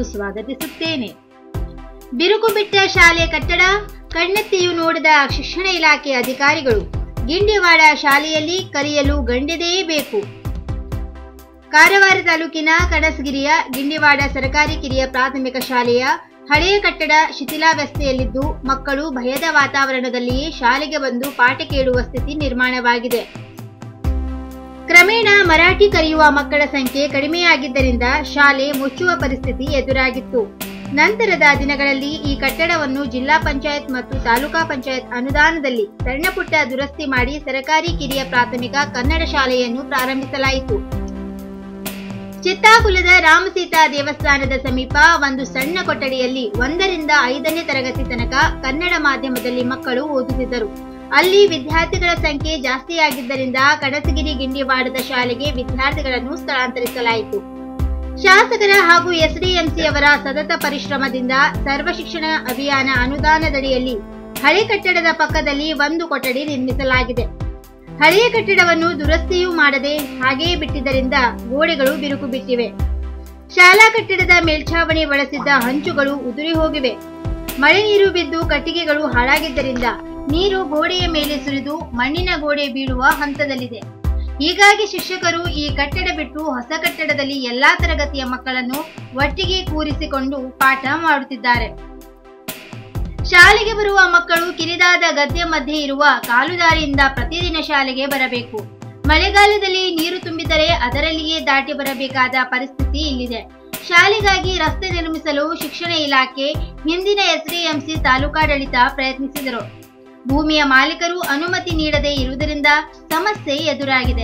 ಸ್ವಾಗತಿಸುತ್ತೇನೆ ಬಿರುಕು ಬಿಟ್ಟ ಶಾಲೆ ಕಟ್ಟಡ ಕಣ್ಣೆತ್ತಿಯೂ ನೋಡಿದ ಶಿಕ್ಷಣ ಇಲಾಖೆ ಅಧಿಕಾರಿಗಳು ಗಿಂಡಿವಾಡ ಶಾಲೆಯಲ್ಲಿ ಕರೆಯಲು ಗಂಡಿದೇ ಬೇಕು ಕಾರವಾರ ತಾಲೂಕಿನ ಕಣಸಗಿರಿಯ ಗಿಂಡಿವಾಡ ಸರ್ಕಾರಿ ಕಿರಿಯ ಪ್ರಾಥಮಿಕ ಶಾಲೆಯ ಹಳೆಯ ಕಟ್ಟಡ ಶಿಥಿಲಾವಸ್ಥೆಯಲ್ಲಿದ್ದು ಮಕ್ಕಳು ಭಯದ ವಾತಾವರಣದಲ್ಲಿಯೇ ಶಾಲೆಗೆ ಬಂದು ಪಾಠ ಕೇಳುವ ಸ್ಥಿತಿ ನಿರ್ಮಾಣವಾಗಿದೆ ಕ್ರಮೇಣ ಮರಾಠಿ ಕಲಿಯುವ ಮಕ್ಕಳ ಸಂಖ್ಯೆ ಕಡಿಮೆಯಾಗಿದ್ದರಿಂದ ಶಾಲೆ ಮುಚ್ಚುವ ಪರಿಸ್ಥಿತಿ ಎದುರಾಗಿತ್ತು ನಂತರದ ದಿನಗಳಲ್ಲಿ ಈ ಕಟ್ಟಡವನ್ನು ಜಿಲ್ಲಾ ಪಂಚಾಯತ್ ಮತ್ತು ತಾಲೂಕಾ ಪಂಚಾಯತ್ ಅನುದಾನದಲ್ಲಿ ಸಣ್ಣಪುಟ್ಟ ದುರಸ್ತಿ ಮಾಡಿ ಸರ್ಕಾರಿ ಕಿರಿಯ ಪ್ರಾಥಮಿಕ ಕನ್ನಡ ಶಾಲೆಯನ್ನು ಪ್ರಾರಂಭಿಸಲಾಯಿತು ಚಿತ್ತಾಕುಲದ ರಾಮಸೀತಾ ದೇವಸ್ಥಾನದ ಸಮೀಪ ಒಂದು ಸಣ್ಣ ಕೊಠಡಿಯಲ್ಲಿ ಒಂದರಿಂದ ಐದನೇ ತರಗತಿ ತನಕ ಕನ್ನಡ ಮಾಧ್ಯಮದಲ್ಲಿ ಮಕ್ಕಳು ಓದುತ್ತಿದ್ದರು ಅಲ್ಲಿ ವಿದ್ಯಾರ್ಥಿಗಳ ಸಂಖ್ಯೆ ಜಾಸ್ತಿಯಾಗಿದ್ದರಿಂದ ಕಡಸಗಿರಿ ಗಿಂಡಿವಾಡದ ಶಾಲೆಗೆ ವಿದ್ಯಾರ್ಥಿಗಳನ್ನು ಸ್ಥಳಾಂತರಿಸಲಾಯಿತು ಶಾಸಕರ ಹಾಗೂ ಎಸ್ಡಿಎಂಸಿಯವರ ಸತತ ಪರಿಶ್ರಮದಿಂದ ಸರ್ವ ಶಿಕ್ಷಣ ಅಭಿಯಾನ ಅನುದಾನದಡಿಯಲ್ಲಿ ಹಳೆ ಕಟ್ಟಡದ ಪಕ್ಕದಲ್ಲಿ ಒಂದು ಕೊಠಡಿ ನಿರ್ಮಿಸಲಾಗಿದೆ ಹಳೆಯ ಕಟ್ಟಡವನ್ನು ದುರಸ್ತಿಯೂ ಮಾಡದೆ ಹಾಗೆಯೇ ಬಿಟ್ಟಿದ್ದರಿಂದ ಗೋಡೆಗಳು ಬಿರುಕು ಬಿಟ್ಟಿವೆ ಶಾಲಾ ಕಟ್ಟಡದ ಮೇಲ್ಛಾವಣಿ ಬಳಸಿದ್ದ ಹಂಚುಗಳು ಉದುರಿ ಹೋಗಿವೆ ಮಳೆ ನೀರು ಬಿದ್ದು ಕಟ್ಟಿಗೆಗಳು ಹಾಳಾಗಿದ್ದರಿಂದ ನೀರು ಗೋಡೆಯ ಮೇಲೆ ಸುರಿದು ಮಣ್ಣಿನ ಗೋಡೆ ಬೀಳುವ ಹಂತದಲ್ಲಿದೆ ಹೀಗಾಗಿ ಶಿಕ್ಷಕರು ಈ ಕಟ್ಟಡ ಬಿಟ್ಟು ಹೊಸ ಕಟ್ಟಡದಲ್ಲಿ ಎಲ್ಲಾ ತರಗತಿಯ ಮಕ್ಕಳನ್ನು ಒಟ್ಟಿಗೆ ಕೂರಿಸಿಕೊಂಡು ಪಾಠ ಮಾಡುತ್ತಿದ್ದಾರೆ ಶಾಲೆಗೆ ಬರುವ ಮಕ್ಕಳು ಕಿರಿದಾದ ಗದ್ದೆ ಮಧ್ಯೆ ಇರುವ ಕಾಲುದಾರಿಯಿಂದ ಪ್ರತಿದಿನ ಶಾಲೆಗೆ ಬರಬೇಕು ಮಳೆಗಾಲದಲ್ಲಿ ನೀರು ತುಂಬಿದರೆ ಅದರಲ್ಲಿಯೇ ದಾಟಿ ಬರಬೇಕಾದ ಪರಿಸ್ಥಿತಿ ಇಲ್ಲಿದೆ ಶಾಲೆಗಾಗಿ ರಸ್ತೆ ನಿರ್ಮಿಸಲು ಶಿಕ್ಷಣ ಇಲಾಖೆ ಹಿಂದಿನ ಎಸ್ಡಿಎಂಸಿ ತಾಲೂಕಾಡಳಿತ ಪ್ರಯತ್ನಿಸಿದರು ಭೂಮಿಯ ಮಾಲೀಕರು ಅನುಮತಿ ನೀಡದೇ ಇರುವುದರಿಂದ ಸಮಸ್ಯೆ ಎದುರಾಗಿದೆ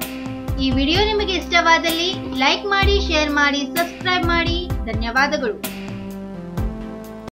ಈ ವಿಡಿಯೋ ನಿಮಗೆ ಇಷ್ಟವಾದಲ್ಲಿ ಲೈಕ್ ಮಾಡಿ ಶೇರ್ ಮಾಡಿ ಸಬ್ಸ್ಕ್ರೈಬ್ ಮಾಡಿ ಧನ್ಯವಾದಗಳು